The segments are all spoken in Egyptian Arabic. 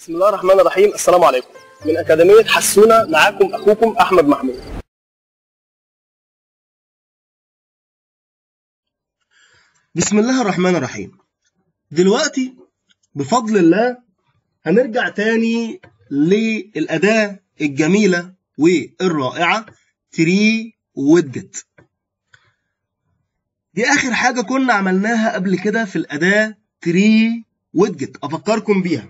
بسم الله الرحمن الرحيم السلام عليكم من أكاديمية حسونة معاكم أخوكم أحمد محمود بسم الله الرحمن الرحيم دلوقتي بفضل الله هنرجع تاني للأداة الجميلة والرائعة تري ويدجت دي آخر حاجة كنا عملناها قبل كده في الأداة تري ويدجت أفكركم بيها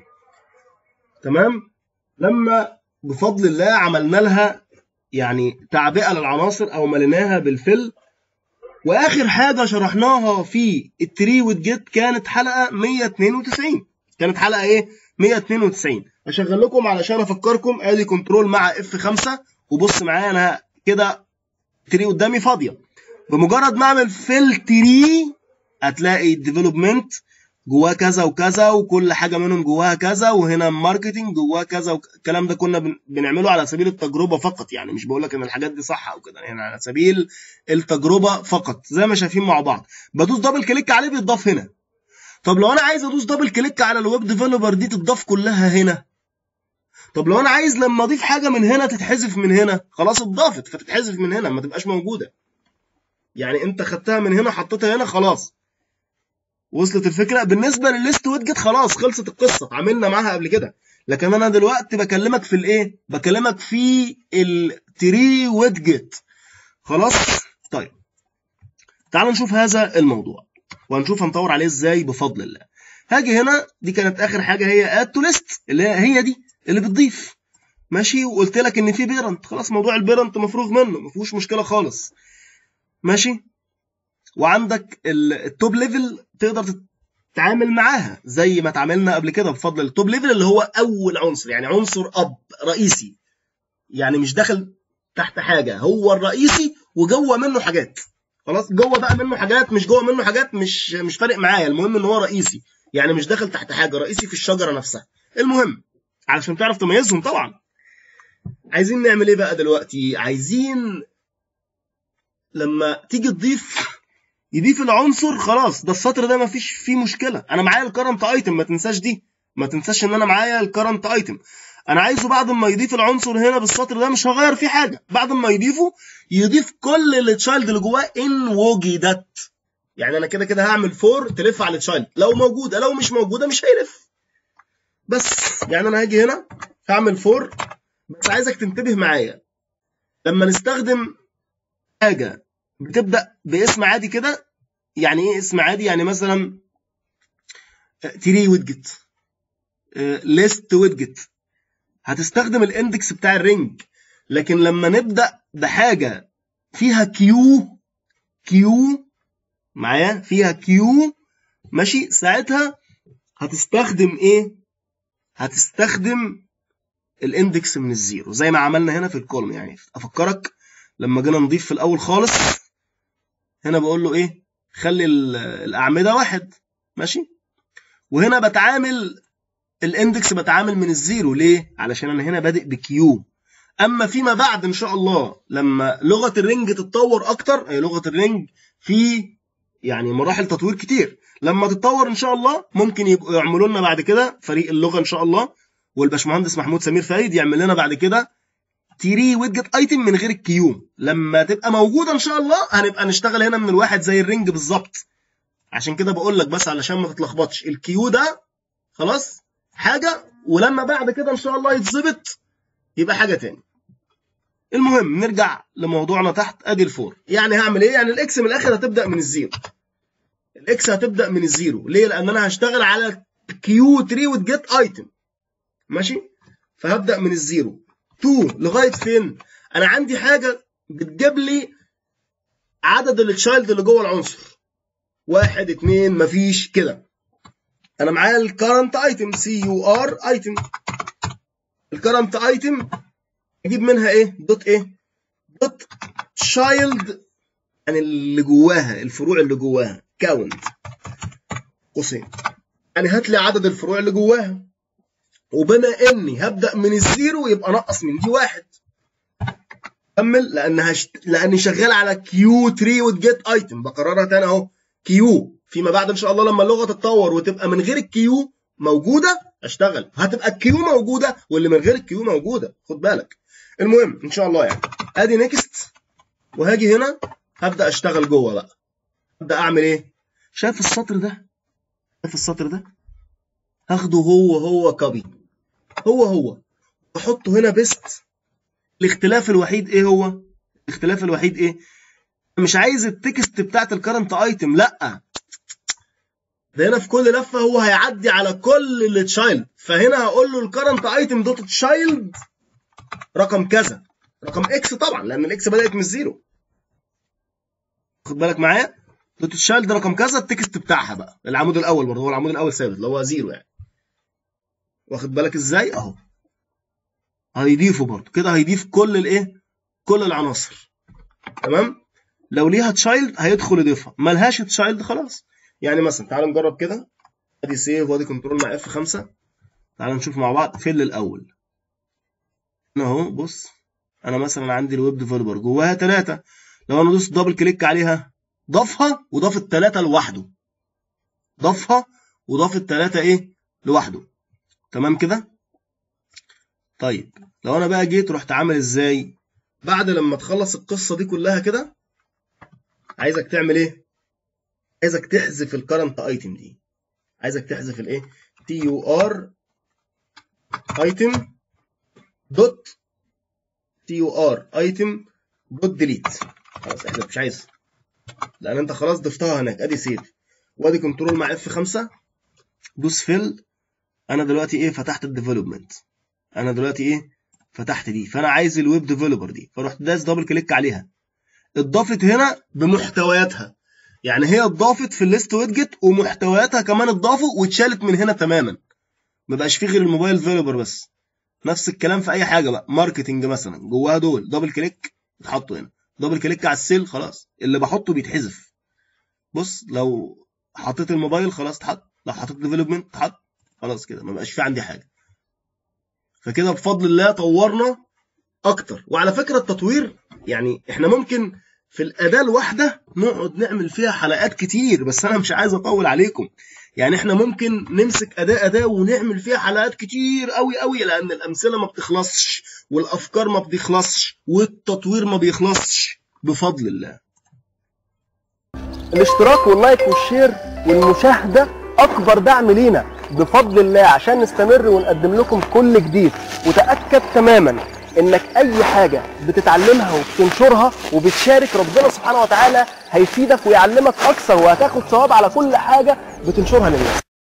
تمام لما بفضل الله عملنا لها يعني تعبئة للعناصر أو مليناها بالفل واخر حاجه شرحناها في التري ويدجت كانت حلقه 192 كانت حلقه ايه 192 هشغل لكم علشان افكركم ادي كنترول مع اف 5 وبص معايا انا كده تري قدامي فاضيه بمجرد ما اعمل فيل تري هتلاقي الديفلوبمنت جواه كذا وكذا وكل حاجه منهم جواها كذا وهنا ماركتنج جواه كذا الكلام ده كنا بن- بنعمله على سبيل التجربه فقط يعني مش بقول لك ان الحاجات دي صح او كده يعني على سبيل التجربه فقط زي ما شايفين مع بعض بدوس دبل كليك عليه بيتضاف هنا طب لو انا عايز ادوس دبل كليك على الويب ديفلوبر دي تتضاف كلها هنا طب لو انا عايز لما اضيف حاجه من هنا تتحذف من هنا خلاص اتضافت فتتحذف من هنا ما تبقاش موجوده يعني انت خدتها من هنا حطيتها هنا خلاص وصلت الفكره بالنسبه للليست ويدجت خلاص خلصت القصه اتعاملنا معاها قبل كده لكن انا دلوقتي بكلمك في الايه بكلمك في التري ويدجت خلاص طيب تعال نشوف هذا الموضوع وهنشوف هنطور عليه ازاي بفضل الله هاجي هنا دي كانت اخر حاجه هي اد تو ليست اللي هي هي دي اللي بتضيف ماشي وقلت لك ان في بيرنت خلاص موضوع البيرنت مفروغ منه ما فيهوش مشكله خالص ماشي وعندك ال- التوب ليفل تقدر تتعامل معاها زي ما اتعاملنا قبل كده بفضل التوب ليفل اللي هو اول عنصر يعني عنصر اب رئيسي يعني مش داخل تحت حاجه هو الرئيسي وجوه منه حاجات خلاص جوه بقى منه حاجات مش جوه منه حاجات مش مش فارق معايا المهم ان هو رئيسي يعني مش داخل تحت حاجه رئيسي في الشجره نفسها المهم علشان تعرف تميزهم طبعا عايزين نعمل ايه بقى دلوقتي عايزين لما تيجي تضيف يضيف العنصر خلاص ده السطر ده مفيش فيه مشكله انا معايا الكرنت ايتم ما تنساش دي ما تنساش ان انا معايا الكرنت ايتم انا عايزه بعد ما يضيف العنصر هنا بالسطر ده مش هغير فيه حاجه بعد ما يضيفه يضيف كل التشايلد اللي جواه ان وجدت يعني انا كده كده هعمل فور تلف على التشايلد لو موجوده لو مش موجوده مش هيلف بس يعني انا هاجي هنا هعمل فور بس عايزك تنتبه معايا لما نستخدم حاجه بتبدا باسم عادي كده يعني ايه اسم عادي يعني مثلا تري ويدجت ليست ويدجت هتستخدم الاندكس بتاع الرينج لكن لما نبدا بحاجه فيها كيو كيو معايا فيها كيو ماشي ساعتها هتستخدم ايه هتستخدم الاندكس من الزيرو زي ما عملنا هنا في الكولم يعني افكرك لما جينا نضيف في الاول خالص هنا بقول له ايه خلي ال- الاعمده واحد ماشي وهنا بتعامل الاندكس بتعامل من الزيرو ليه علشان انا هنا بادئ بكيو اما فيما بعد ان شاء الله لما لغه الرينج تتطور اكتر أي لغه الرينج في يعني مراحل تطوير كتير لما تتطور ان شاء الله ممكن يبقوا يعملوا لنا بعد كده فريق اللغه ان شاء الله والباشمهندس محمود سمير فايد يعمل لنا بعد كده تيري ويدجت ايتم من غير الكيو لما تبقى موجوده ان شاء الله هنبقى نشتغل هنا من الواحد زي الرينج بالظبط عشان كده بقول لك بس علشان ما تتلخبطش الكيو ده خلاص حاجه ولما بعد كده ان شاء الله يتظبط يبقى حاجه تاني المهم نرجع لموضوعنا تحت ادي الفور يعني هعمل ايه يعني الاكس من الاخر هتبدا من الزيرو الاكس هتبدا من الزيرو ليه لان انا هشتغل على كيو 3 وتجيت ايتم ماشي فهبدا من الزيرو 2 لغايه فين انا عندي حاجه بتجيب لي عدد التشايلد اللي جوه العنصر واحد اتنين مفيش كده انا معايا الكرنت ايتم سي يو ار ايتم الكرنت ايتم اجيب منها ايه دوت ايه دوت تشايلد يعني اللي جواها الفروع اللي جواها كاونت قوسين يعني هات لي عدد الفروع اللي جواها وبما اني هبدا من الزيرو يبقى نقص من دي واحد كمل لانها شت... لاني شغال على كيو 3 وتجيت ايتم بكررها تاني اهو كيو فيما بعد ان شاء الله لما اللغه تتطور وتبقى من غير الكيو موجوده اشتغل هتبقى الكيو موجوده واللي من غير الكيو موجوده خد بالك المهم ان شاء الله يعني ادي نيكست وهاجي هنا هبدا اشتغل جوه بقى هبدا اعمل ايه شايف السطر ده شايف السطر ده هاخده هو هو كوبي هو هو واحطه هنا بيست الاختلاف الوحيد ايه هو الاختلاف الوحيد ايه مش عايز التكست بتاعت الكرنت ايتم لا ده هنا في كل لفه هو هيعدي على كل التشايلد فهنا هقول له الكرنت ايتم دوت تشايلد رقم كذا رقم اكس طبعا لان الاكس بدات من الزيرو خد بالك معايا دوت تشايلد رقم كذا التكست بتاعها بقى العمود الاول برضه هو العمود الاول ثابت اللي هو زيرو يعني واخد بالك ازاي اهو هيضيفه برضه كده هيضيف كل الايه كل العناصر تمام لو ليها تشايلد هيدخل يضيفها ملهاش تشايلد خلاص يعني مثلا تعال نجرب كده ادي سيف وادي كنترول مع اف 5 تعال نشوف مع بعض فيل الاول هنا اهو بص انا مثلا عندي الويب ديفلوبر جواها ثلاثه لو انا دوست دبل كليك عليها ضافها وضاف الثلاثه لوحده ضافها وضاف الثلاثه ايه لوحده تمام كده طيب لو انا بقى جيت رحت عامل ازاي بعد لما تخلص القصه دي كلها كده عايزك تعمل ايه عايزك تحذف الكرنت ايتم دي عايزك تحذف الايه تي يو ار ايتم دوت تي يو ار ايتم دوت ديليت خلاص احذف مش عايز لان انت خلاص ضفتها هناك ادي سيف وادي كنترول مع اف 5 دوس فيل انا دلوقتي ايه فتحت الديفلوبمنت انا دلوقتي ايه فتحت دي فانا عايز الويب ديفلوبر دي فرحت داس دبل كليك عليها اتضافت هنا بمحتوياتها يعني هي اتضافت في الليست ويدجت ومحتوياتها كمان اتضافوا واتشالت من هنا تماما ما بقاش فيه غير الموبايل ديفلوبر بس نفس الكلام في اي حاجه بقى ماركتنج مثلا جواها دول دبل كليك اتحطوا هنا دبل كليك على السيل خلاص اللي بحطه بيتحذف بص لو حطيت الموبايل خلاص اتحط لو حطيت ديفلوبمنت اتحط خلاص كده ما بقاش في عندي حاجه فكده بفضل الله طورنا اكتر وعلى فكره التطوير يعني احنا ممكن في الاداه الواحده نقعد نعمل فيها حلقات كتير بس انا مش عايز اطول عليكم يعني احنا ممكن نمسك اداه اداه ونعمل فيها حلقات كتير قوي قوي لان الامثله ما بتخلصش والافكار ما بتخلصش والتطوير ما بيخلصش بفضل الله الاشتراك واللايك والشير والمشاهدة أكبر دعم لينا بفضل الله عشان نستمر ونقدم لكم كل جديد وتأكد تماما إنك أي حاجة بتتعلمها وبتنشرها وبتشارك ربنا سبحانه وتعالى هيفيدك ويعلمك أكثر وهتاخد ثواب على كل حاجة بتنشرها للناس